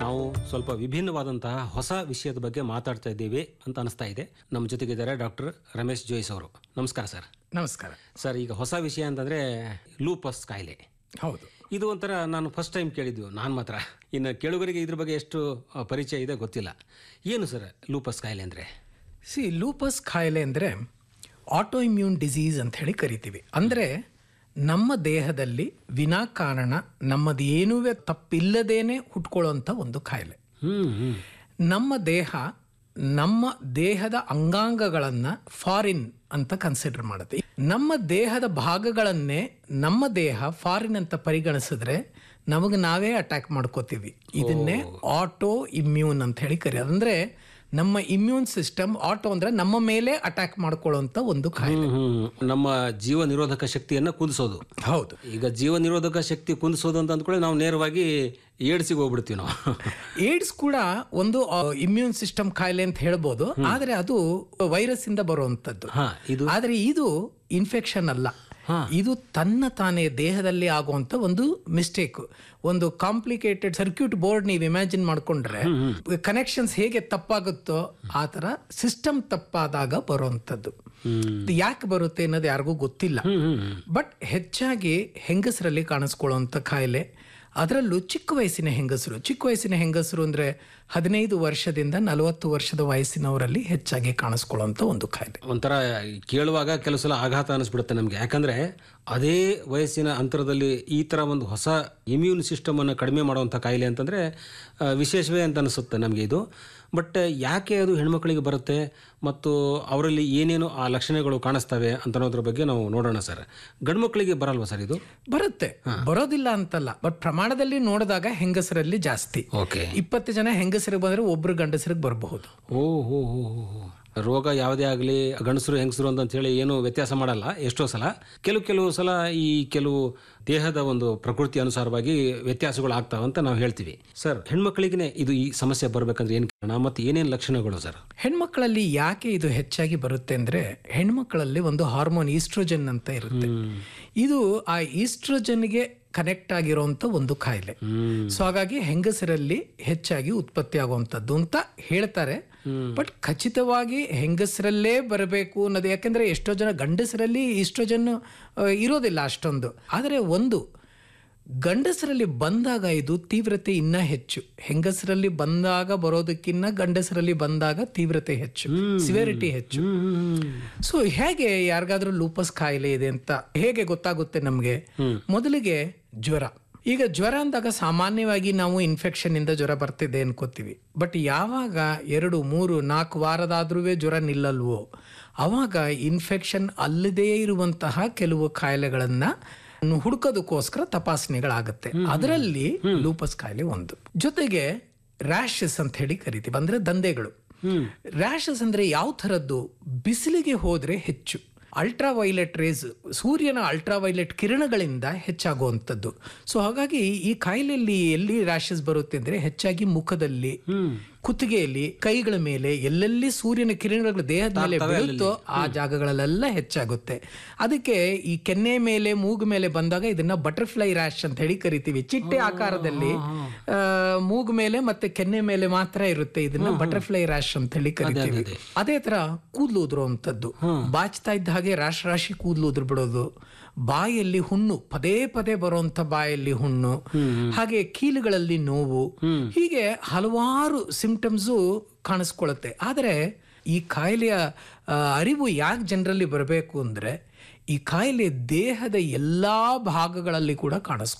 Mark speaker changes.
Speaker 1: ನಾವು ಸ್ವಲ್ಪ ವಿಭಿನ್ನವಾದಂತಹ ಹೊಸ ವಿಷಯದ ಬಗ್ಗೆ ಮಾತಾಡ್ತಾ ಇದ್ದೀವಿ ಅಂತ ಅನಿಸ್ತಾ ಇದೆ ನಮ್ಮ ಜೊತೆಗಿದ್ದಾರೆ ಡಾಕ್ಟರ್ ರಮೇಶ್ ಜೋಯ್ಸ್ ಅವರು ನಮಸ್ಕಾರ ಸರ್
Speaker 2: ನಮಸ್ಕಾರ
Speaker 1: ಸರ್ ಈಗ ಹೊಸ ವಿಷಯ ಅಂತಂದ್ರೆ ಲೂಪಸ್ ಕಾಯಿಲೆ
Speaker 2: ಹೌದು
Speaker 1: ಇದು ಒಂಥರ ನಾನು ಫಸ್ಟ್ ಟೈಮ್ ಕೇಳಿದ್ವು ನಾನು ಮಾತ್ರ ಇನ್ನು ಕೇಳುಗರಿಗೆ ಇದ್ರ ಬಗ್ಗೆ ಎಷ್ಟು ಆ, ಪರಿಚಯ ಇದೆ ಗೊತ್ತಿಲ್ಲ ಏನು ಸರ್ ಲೂಪಸ್ ಕಾಯಿಲೆ ಅಂದರೆ
Speaker 2: ಸಿ ಲೂಪಸ್ ಕಾಯಿಲೆ ಅಂದರೆ ಆಟೋ ಇಮ್ಯೂನ್ ಡಿಸೀಸ್ ಅಂತ ಹೇಳಿ ಕರಿತೀವಿ ಅಂದರೆ ನಮ್ಮ ದೇಹದಲ್ಲಿ ವಿನಾಕಾರಣ ನಮ್ಮದು ಏನೂ ತಪ್ಪಿಲ್ಲದೇನೆ ಹುಟ್ಕೊಳ್ಳೋಂಥ ಒಂದು ಕಾಯಿಲೆ
Speaker 1: ಹ್ಞೂ ಹ್ಞೂ
Speaker 2: ನಮ್ಮ ದೇಹ ನಮ್ಮ ದೇಹದ ಅಂಗಾಂಗಗಳನ್ನು ಫಾರಿನ್ ಅಂತ ಕನ್ಸಿಡರ್ ಮಾಡುತ್ತೆ ನಮ್ಮ ದೇಹದ ಭಾಗಗಳನ್ನೇ ನಮ್ಮ ದೇಹ ಫಾರಿನ್ ಅಂತ ಪರಿಗಣಿಸಿದ್ರೆ ನಮಗೆ ನಾವೇ ಅಟ್ಯಾಕ್ ಮಾಡ್ಕೋತೀವಿ ಇದನ್ನೇ ಆಟೋ ಇಮ್ಯೂನ್ ಅಂತ ಹೇಳಿ ಕರೆಯೋದು ಅಂದ್ರೆ ನಮ್ಮ ಇಮ್ಯೂನ್ ಸಿಸ್ಟಮ್ ಆಟೋ ಅಂದ್ರೆ ನಮ್ಮ ಮೇಲೆ ಅಟ್ಯಾಕ್ ಮಾಡ್ಕೊಳ್ಳೋಂಥ ಒಂದು ಕಾಯಿಲೆ
Speaker 1: ಹ್ಮ್ ನಮ್ಮ ಜೀವ ನಿರೋಧಕ ಶಕ್ತಿಯನ್ನು ಕುದಿಸೋದು
Speaker 2: ಹೌದು
Speaker 1: ಈಗ ಜೀವ ನಿರೋಧಕ ಶಕ್ತಿ ಕುದಿಸೋದು ಅಂತ ಅಂದ್ಕೊಳ್ಳಿ ನಾವು ನೇರವಾಗಿ ಏಡ್ಸಿಗೆ ಹೋಗ್ಬಿಡ್ತೀವಿ ನಾವು
Speaker 2: ಏಡ್ಸ್ ಕೂಡ ಒಂದು ಇಮ್ಯೂನ್ ಸಿಸ್ಟಮ್ ಕಾಯಿಲೆ ಅಂತ ಹೇಳ್ಬೋದು ಆದ್ರೆ ಅದು ವೈರಸ್ ಇಂದ ಬರುವಂತದ್ದು
Speaker 1: ಹಾ ಇದು
Speaker 2: ಆದ್ರೆ ಇದು ಇನ್ಫೆಕ್ಷನ್ ಅಲ್ಲ ಇದು ತನ್ನ ತಾನೇ ದೇಹದಲ್ಲಿ ಆಗುವಂತ ಒಂದು ಮಿಸ್ಟೇಕ್ ಒಂದು ಕಾಂಪ್ಲಿಕೇಟೆಡ್ ಸರ್ಕ್ಯೂಟ್ ಬೋರ್ಡ್ ನೀವು ಇಮ್ಯಾಜಿನ್ ಮಾಡ್ಕೊಂಡ್ರೆ ಕನೆಕ್ಷನ್ಸ್ ಹೇಗೆ ತಪ್ಪಾಗುತ್ತೋ ಆ ತರ ಸಿಸ್ಟಮ್ ತಪ್ಪಾದಾಗ ಬರುವಂತದ್ದು ಇದು ಯಾಕೆ ಬರುತ್ತೆ ಅನ್ನೋದು ಯಾರಿಗೂ ಗೊತ್ತಿಲ್ಲ ಬಟ್ ಹೆಚ್ಚಾಗಿ ಹೆಂಗಸರಲ್ಲಿ ಕಾಣಿಸ್ಕೊಳ್ಳುವಂತ ಕಾಯಿಲೆ ಅದರಲ್ಲೂ ಚಿಕ್ಕ ವಯಸ್ಸಿನ ಹೆಂಗಸರು ಚಿಕ್ಕ ವಯಸ್ಸಿನ ಹೆಂಗಸರು ಅಂದ್ರೆ ಹದಿನೈದು ವರ್ಷದಿಂದ ನಲವತ್ತು ವರ್ಷದ ವಯಸ್ಸಿನವರಲ್ಲಿ ಹೆಚ್ಚಾಗಿ ಕಾಣಿಸ್ಕೊಳ್ಳುವಂತ ಒಂದು ಕಾಯಿಲೆ
Speaker 1: ಒಂಥರ ಕೇಳುವಾಗ ಕೆಲವು ಸಲ ಆಘಾತ ಅನಿಸ್ಬಿಡುತ್ತೆ ನಮಗೆ ಯಾಕಂದ್ರೆ ಅದೇ ವಯಸ್ಸಿನ ಅಂತರದಲ್ಲಿ ಈ ಥರ ಒಂದು ಹೊಸ ಇಮ್ಯೂನ್ ಸಿಸ್ಟಮನ್ನು ಕಡಿಮೆ ಮಾಡುವಂಥ ಕಾಯಿಲೆ ಅಂತಂದರೆ ಆ, ವಿಶೇಷವೇ ಅಂತ ಅನಿಸುತ್ತೆ ನಮಗೆ ಇದು ಬಟ್ ಯಾಕೆ ಅದು ಹೆಣ್ಮಕ್ಳಿಗೆ ಬರುತ್ತೆ ಮತ್ತು ಅವರಲ್ಲಿ ಏನೇನು ಆ ಲಕ್ಷಣಗಳು ಕಾಣಿಸ್ತವೆ ಅಂತ ಅನ್ನೋದ್ರ ಬಗ್ಗೆ ನಾವು ನೋಡೋಣ ಸರ್ ಗಂಡು ಮಕ್ಕಳಿಗೆ ಬರಲ್ವಾ ಸರ್ ಇದು
Speaker 2: ಬರುತ್ತೆ ಬರೋದಿಲ್ಲ ಅಂತಲ್ಲ ಬಟ್ ಪ್ರಮಾಣದಲ್ಲಿ ನೋಡಿದಾಗ ಹೆಂಗಸರಲ್ಲಿ ಜಾಸ್ತಿ
Speaker 1: ಓಕೆ
Speaker 2: ಇಪ್ಪತ್ತು ಜನ ಹೆಂಗಸರಿಗೆ ಬಂದ್ರೆ ಒಬ್ರು ಗಂಡಸರಿಗೆ ಬರಬಹುದು
Speaker 1: ಓ ಹೋ ಹೋ ಹೋ ಹೋ. ರೋಗ ಯಾವುದೇ ಆಗಲಿ ಗಂಡಸರು ಹೆಂಗಸರು ಅಂತ ಹೇಳಿ ಏನು ವ್ಯತ್ಯಾಸ ಮಾಡಲ್ಲ ಎಷ್ಟೋ ಸಲ ಕೆಲವು ಕೆಲವು ಸಲ ಈ ಕೆಲವು ದೇಹದ ಒಂದು ಪ್ರಕೃತಿ ಅನುಸಾರವಾಗಿ ವ್ಯತ್ಯಾಸಗಳು ಆಗ್ತಾವ ಅಂತ ನಾವು ಹೇಳ್ತೀವಿ ಸರ್ ಹೆಣ್ಮಕ್ಳಿಗೆ ಇದು ಈ ಸಮಸ್ಯೆ ಬರ್ಬೇಕಂದ್ರೆ ಏನು ಕಾರಣ ಮತ್ತು ಏನೇನು ಲಕ್ಷಣಗಳು ಸರ್
Speaker 2: ಹೆಣ್ಮಕ್ಳಲ್ಲಿ ಯಾಕೆ ಇದು ಹೆಚ್ಚಾಗಿ ಬರುತ್ತೆ ಅಂದ್ರೆ ಹೆಣ್ಮಕ್ಳಲ್ಲಿ ಒಂದು ಹಾರ್ಮೋನ್ ಈಸ್ಟ್ರೋಜನ್ ಅಂತ ಇರುತ್ತೆ ಇದು ಆ ಈಸ್ಟ್ರೋಜನ್ಗೆ ಕನೆಕ್ಟ್ ಆಗಿರುವಂತ ಒಂದು ಕಾಯಿಲೆ ಸೊ ಹಾಗಾಗಿ ಹೆಂಗಸರಲ್ಲಿ ಹೆಚ್ಚಾಗಿ ಉತ್ಪತ್ತಿ ಆಗುವಂಥದ್ದು ಅಂತ ಹೇಳ್ತಾರೆ ಬಟ್ ಖಚಿತವಾಗಿ ಹೆಂಗಸರಲ್ಲೇ ಬರಬೇಕು ಅನ್ನೋದು ಯಾಕೆಂದ್ರೆ ಎಷ್ಟೋ ಜನ ಗಂಡಸರಲ್ಲಿ ಈಸ್ಟ್ರೋಜನ್ ಆ, ಇರೋದಿಲ್ಲ ಅಷ್ಟೊಂದು ಆದರೆ ಒಂದು ಗಂಡಸರಲ್ಲಿ ಬಂದಾಗ ಇದು ತೀವ್ರತೆ ಇನ್ನ ಹೆಚ್ಚು ಹೆಂಗಸರಲ್ಲಿ ಬಂದಾಗ ಬರೋದಕ್ಕಿನ್ನ ಗಂಡಸರಲ್ಲಿ ಬಂದಾಗ ತೀವ್ರತೆ ಹೆಚ್ಚು ಸಿವಿಯರಿಟಿ ಹೆಚ್ಚು ಸೊ ಹೇಗೆ ಯಾರಿಗಾದ್ರೂ ಲೂಪಸ್ ಕಾಯಿಲೆ ಇದೆ ಅಂತ ಹೇಗೆ ಗೊತ್ತಾಗುತ್ತೆ ನಮಗೆ ಮೊದಲಿಗೆ ಜ್ವರ ಈಗ ಜ್ವರ ಅಂದಾಗ ಸಾಮಾನ್ಯವಾಗಿ ನಾವು ಇನ್ಫೆಕ್ಷನ್ ಇಂದ ಜ್ವರ ಬರ್ತಿದೆ ಅನ್ಕೋತೀವಿ ಬಟ್ ಯಾವಾಗ ಎರಡು ಮೂರು ನಾಲ್ಕು ವಾರದಾದ್ರೂ ಜ್ವರ ನಿಲ್ಲಲ್ವೋ ಅವಾಗ ಇನ್ಫೆಕ್ಷನ್ ಅಲ್ಲದೇ ಇರುವಂತಹ ಕೆಲವು ಕಾಯಿಲೆಗಳನ್ನ ಹುಡುಕೋದಕ್ಕೋಸ್ಕರ ತಪಾಸಣೆಗಳಾಗುತ್ತೆ ಅದರಲ್ಲಿ ಲೂಪಸ್ ಕಾಯಿಲೆ ಒಂದು ಜೊತೆಗೆ ರ್ಯಾಷಸ್ ಅಂತ ಹೇಳಿ ಕರಿತೀವಿ ಅಂದ್ರೆ ದಂಧೆಗಳು ರ್ಯಾಷಸ್ ಅಂದ್ರೆ ಯಾವ ಥರದ್ದು ಬಿಸಿಲಿಗೆ ಹೋದ್ರೆ ಹೆಚ್ಚು ಅಲ್ಟ್ರಾ ವೈಲೆಟ್ ರೇಸ್ ಸೂರ್ಯನ ಅಲ್ಟ್ರಾ ವೈಲೆಟ್ ಕಿರಣಗಳಿಂದ ಹೆಚ್ಚಾಗುವಂಥದ್ದು ಸೊ ಹಾಗಾಗಿ ಈ ಕಾಯಿಲೆಯಲ್ಲಿ ಎಲ್ಲಿ ರ್ಯಾಷಸ್ ಬರುತ್ತೆ ಅಂದ್ರೆ ಹೆಚ್ಚಾಗಿ ಮುಖದಲ್ಲಿ ಕುತ್ತಿಗೆಯಲ್ಲಿ ಕೈಗಳ ಮೇಲೆ ಎಲ್ಲೆಲ್ಲಿ ಸೂರ್ಯನ ಕಿರಣಗಳು ದೇಹದ ಮೇಲೆ ಬೀಳುತ್ತೋ ಆ ಜಾಗಗಳಲ್ಲೆಲ್ಲ ಹೆಚ್ಚಾಗುತ್ತೆ ಅದಕ್ಕೆ ಈ ಕೆನ್ನೆ ಮೇಲೆ ಮೂಗು ಮೇಲೆ ಬಂದಾಗ ಇದನ್ನ ಬಟರ್ಫ್ಲೈ ರ್ಯಾಶ್ ಅಂತ ಹೇಳಿ ಕರಿತೀವಿ ಚಿಟ್ಟೆ ಆಕಾರದಲ್ಲಿ ಆ, ಮೂಗು ಮೇಲೆ ಮತ್ತೆ ಕೆನ್ನೆ ಮೇಲೆ ಮಾತ್ರ ಇರುತ್ತೆ ಇದನ್ನ ಬಟರ್ಫ್ಲೈ ರ್ಯಾಶ್ ಅಂತ ಹೇಳಿ ಕರಿತೀವಿ ಅದೇ ತರ ಕೂದಲು ಉದುರುವಂತದ್ದು ಬಾಚ್ತಾ ಇದ್ದ ಹಾಗೆ ರಾಶಿ ರಾಶಿ ಕೂದಲು ಉದುರು ಬಿಡೋದು ಬಾಯಲ್ಲಿ ಹುಣ್ಣು ಪದೇ ಪದೇ ಬರುವಂತ ಬಾಯಲ್ಲಿ ಹುಣ್ಣು ಹಾಗೆ ಕೀಲುಗಳಲ್ಲಿ ನೋವು ಹೀಗೆ ಹಲವಾರು ಸಿಂಪ್ಟಮ್ಸು ಕಾಣಿಸ್ಕೊಳ್ಳುತ್ತೆ ಆದರೆ ಈ ಕಾಯಿಲೆಯ ಆ, ಅರಿವು ಯಾಕೆ ಜನರಲ್ಲಿ ಬರಬೇಕು ಅಂದ್ರೆ ಈ ಕಾಯಿಲೆ ದೇಹದ ಎಲ್ಲಾ ಭಾಗಗಳಲ್ಲಿ ಕೂಡ ಕಾಣಿಸ್ಕೊಳ್ಳುತ್ತೆ